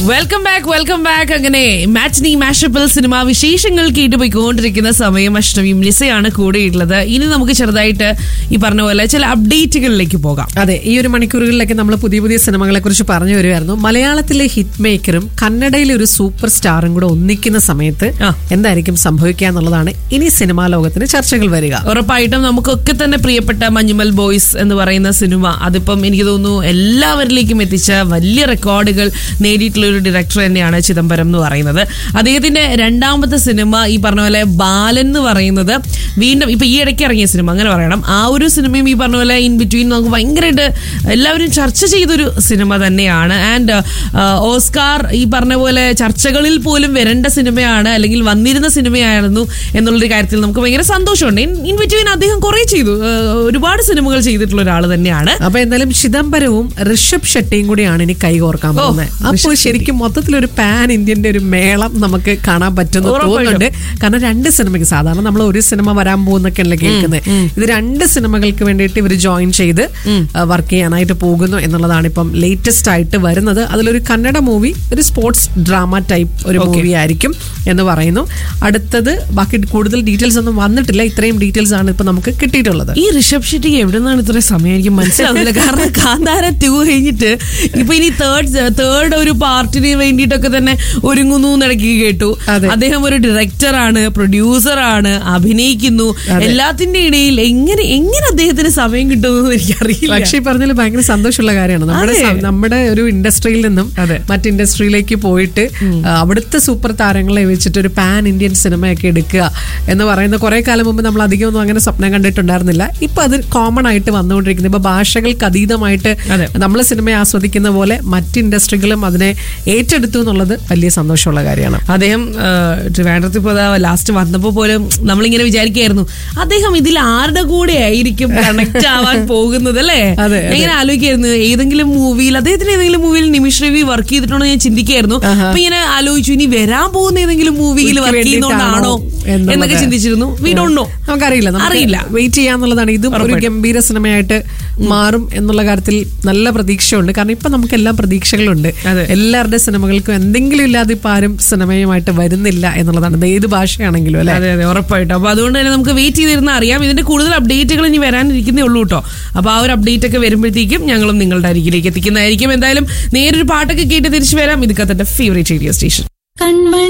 Welcome back welcome back അങ്ങനെ മാച്ച്നി മാഷപ്പിൾ cinema വിശേഷങ്ങൾ കേട്ടുപോയിക്കൊണ്ടിരിക്കുന്ന സമയം അഷ്ടമിയും ലിസയാണ് കൂടെയുള്ളത് ഇനി നമുക്ക് ചെറുതായിട്ട് ഈ പറഞ്ഞ പോലെ ചില അപ്ഡേറ്റുകളിലേക്ക് പോകാം അതെ ഈ ഒരു മണിക്കൂറുകളിലൊക്കെ നമ്മൾ പുതിയ പുതിയ സിനിമകളെ കുറിച്ച് പറഞ്ഞു വരുമായിരുന്നു മലയാളത്തിലെ ഹിറ്റ് മേക്കറും കന്നഡയിലെ ഒരു സൂപ്പർ സ്റ്റാറും കൂടെ ഒന്നിക്കുന്ന സമയത്ത് ആ. എന്തായിരിക്കും സംഭവിക്കുക എന്നുള്ളതാണ് ഇനി സിനിമാ ലോകത്തിന് ചർച്ചകൾ വരിക ഉറപ്പായിട്ടും നമുക്കൊക്കെ തന്നെ പ്രിയപ്പെട്ട മഞ്ഞുമൽ ബോയ്സ് എന്ന് പറയുന്ന സിനിമ അതിപ്പം എനിക്ക് തോന്നുന്നു എല്ലാവരിലേക്കും എത്തിച്ച വലിയ റെക്കോർഡുകൾ നേടിയിട്ടുള്ള ഒരു ഡയറക്ടർ തന്നെയാണ് ചിദംബരം എന്ന് പറയുന്നത് അദ്ദേഹത്തിന്റെ രണ്ടാമത്തെ സിനിമ ഈ പറഞ്ഞ പോലെ ബാലൻ എന്ന് പറയുന്നത് വീണ്ടും ഇപ്പൊ ഈ ഇടയ്ക്ക് ഇറങ്ങിയ സിനിമ അങ്ങനെ പറയണം ആ ഒരു സിനിമയും ഈ പറഞ്ഞ പോലെ ഇൻ ബിറ്റ്വീൻ നമുക്ക് ഭയങ്കരമായിട്ട് എല്ലാവരും ചർച്ച ചെയ്തൊരു സിനിമ തന്നെയാണ് ആൻഡ് ഓസ്കാർ ഈ പറഞ്ഞ പോലെ ചർച്ചകളിൽ പോലും വരേണ്ട സിനിമയാണ് അല്ലെങ്കിൽ വന്നിരുന്ന സിനിമയായിരുന്നു എന്നുള്ളൊരു കാര്യത്തിൽ നമുക്ക് ഭയങ്കര സന്തോഷമുണ്ട് ഇൻ- ഇൻ ബിറ്റ്വീൻ അദ്ദേഹം കുറെ ചെയ്തു ആ, ഒരുപാട് സിനിമകൾ ചെയ്തിട്ടുള്ള ഒരാൾ തന്നെയാണ് അപ്പൊ എന്തായാലും ചിദംബരവും ഋഷഭ് ഷെട്ടിയും കൂടിയാണ് ഇനി കൈകോർക്കാൻ പോകുന്നത് അപ്പോൾ ശരിക്കും മൊത്തത്തിൽ ഒരു പാൻ ഇന്ത്യന്റെ ഒരു മേളം നമുക്ക് കാണാൻ പറ്റുന്നു ഉറപ്പായിട്ടും. തോന്നുന്നുണ്ട് കാരണം രണ്ട് സിനിമയ്ക്ക് സാധാരണ നമ്മൾ ഒരു സിനിമ വരാൻ പോകുന്നൊക്കെയല്ലേ കേൾക്കുന്നത് ഇത് രണ്ട് സിനിമകൾക്ക് വേണ്ടിയിട്ട് ഇവർ ജോയിൻ ചെയ്ത് വർക്ക് ചെയ്യാനായിട്ട് പോകുന്നു എന്നുള്ളതാണ് ഇപ്പം ലേറ്റസ്റ്റ് ആയിട്ട് വരുന്നത് അതിലൊരു കന്നഡ മൂവി ഒരു സ്പോർട്സ് ഡ്രാമ ടൈപ്പ് ഒരു മൂവി ആയിരിക്കും എന്ന് പറയുന്നു അടുത്തത് ബാക്കി കൂടുതൽ ഡീറ്റെയിൽസ് ഒന്നും വന്നിട്ടില്ല ഇത്രയും ഡീറ്റെയിൽസ് ആണ് ഇപ്പൊ നമുക്ക് കിട്ടിയിട്ടുള്ളത് ഈ ഋഷഭ് ഷെട്ടി എവിടെ നിന്നാണ് ഇത്ര സമയം എനിക്ക് മനസ്സിലാവുന്നില്ല കാരണം കാന്താര ടു കഴിഞ്ഞിട്ട് ഇപ്പൊ ഇനി തേർഡ് തേർഡ് ഒരു പാർട്ടിന് വേണ്ടിയിട്ടൊക്കെ തന്നെ ഒരുങ്ങുന്നു എന്നിടയ്ക്ക് കേട്ടു അതെ. അദ്ദേഹം ഒരു ഡയറക്ടറാണ് പ്രൊഡ്യൂസറാണ് അഭിനയിക്കുന്നു എല്ലാത്തിന്റെ ഇടയിൽ എങ്ങനെ എങ്ങനെ അദ്ദേഹത്തിന് സമയം കിട്ടുമെന്ന് എനിക്കറിയില്ല പക്ഷേ ഈ പറഞ്ഞാൽ ഭയങ്കര സന്തോഷമുള്ള കാര്യമാണ് നമ്മുടെ അതെ. സ- നമ്മുടെ ഒരു ഇൻഡസ്ട്രിയിൽ നിന്നും അതെ. മറ്റ് ഇൻഡസ്ട്രിയിലേക്ക് പോയിട്ട് ആ, അവിടുത്തെ സൂപ്പർ താരങ്ങളെ വെച്ചിട്ട് ഒരു പാൻ ഇന്ത്യൻ സിനിമയൊക്കെ എടുക്കുക എന്ന് പറയുന്ന കുറെ കാലം മുമ്പ് നമ്മൾ അധികം ഒന്നും അങ്ങനെ സ്വപ്നം കണ്ടിട്ടുണ്ടായിരുന്നില്ല ഇപ്പൊ അത് കോമൺ ആയിട്ട് വന്നുകൊണ്ടിരിക്കുന്നത് ഇപ്പൊ ഭാഷകൾക്ക് അതീതമായിട്ട് അതെ. നമ്മൾ സിനിമയെ ആസ്വദിക്കുന്ന പോലെ മറ്റ് ഇൻഡസ്ട്രികളും അതിനെ ഏറ്റെടുത്തു എന്നുള്ളത് വലിയ സന്തോഷമുള്ള കാര്യമാണ് അദ്ദേഹം ട്രിവാൻഡ്രത്തിൽ ഇപ്പോൾ ലാസ്റ്റ് വന്നപ്പോൾ പോലും നമ്മളിങ്ങനെ വിചാരിക്കായിരുന്നു അദ്ദേഹം ഇതിൽ ആരുടെ കൂടെ ആയിരിക്കും കണക്ട് ആവാൻ പോകുന്നത് അല്ലേ അതെ, ഞാൻ ഇങ്ങനെ ആലോചിക്കായിരുന്നു ഏതെങ്കിലും മൂവിയിൽ അദ്ദേഹത്തിന് ഏതെങ്കിലും മൂവിയിൽ നിമിഷ് രവി വർക്ക് ചെയ്തിട്ടുണ്ടോ എന്ന് ഞാൻ ചിന്തിക്കായിരുന്നു അപ്പൊ ഇങ്ങനെ ആലോചിച്ചു ഇനി വരാൻ പോകുന്ന ഏതെങ്കിലും മൂവിയിൽ ഇതിക്ക് വർക്ക് ചെയ്യുന്നോണ്ടാണോ വേണ്ടിയിട്ടാണോ എന്നുള്ളത്. എന്നൊക്കെ ചിന്തിച്ചിരുന്നു വി ഡോണ്ട് നോ നമുക്കറിയില്ല അറിയില്ല. വെയിറ്റ് ചെയ്യാന്നുള്ളതാണ് ഇതും ഒരു ഗംഭീര സിനിമയായിട്ട് മാറും എന്നുള്ള കാര്യത്തിൽ നല്ല പ്രതീക്ഷയുണ്ട് കാരണം ഇപ്പൊ നമുക്ക് എല്ലാം പ്രതീക്ഷകളുണ്ട് അതെ. എല്ലാവരുടെ സിനിമകൾക്കും എന്തെങ്കിലും ഇല്ലാതെ ഇപ്പൊ ആരും സിനിമയുമായിട്ട് വരുന്നില്ല എന്നുള്ളതാണ് ഇത് ഏത് ഭാഷയാണെങ്കിലും അല്ലെ അതെ അതെ ഉറപ്പായിട്ടും അപ്പൊ അതുകൊണ്ട് തന്നെ നമുക്ക് വെയിറ്റ് ചെയ്തിരുന്ന അറിയാം ഇതിന്റെ കൂടുതൽ അപ്ഡേറ്റുകൾ ഇനി വരാനിരിക്കുന്നേ ഉള്ളൂ കേട്ടോ അപ്പൊ ആ ഒരു അപ്ഡേറ്റ് ഒക്കെ വരുമ്പോഴത്തേക്കും ഞങ്ങളും നിങ്ങളുടെ അരികിലേക്ക് എത്തിക്കുന്നതായിരിക്കും എന്തായാലും നേരൊരു പാട്ടൊക്കെ കേട്ട് തിരിച്ചു വരാം ഇത് കത്തന്റെ ഫേവറേറ്റ് റേഡിയോ സ്റ്റേഷൻ കൺമണി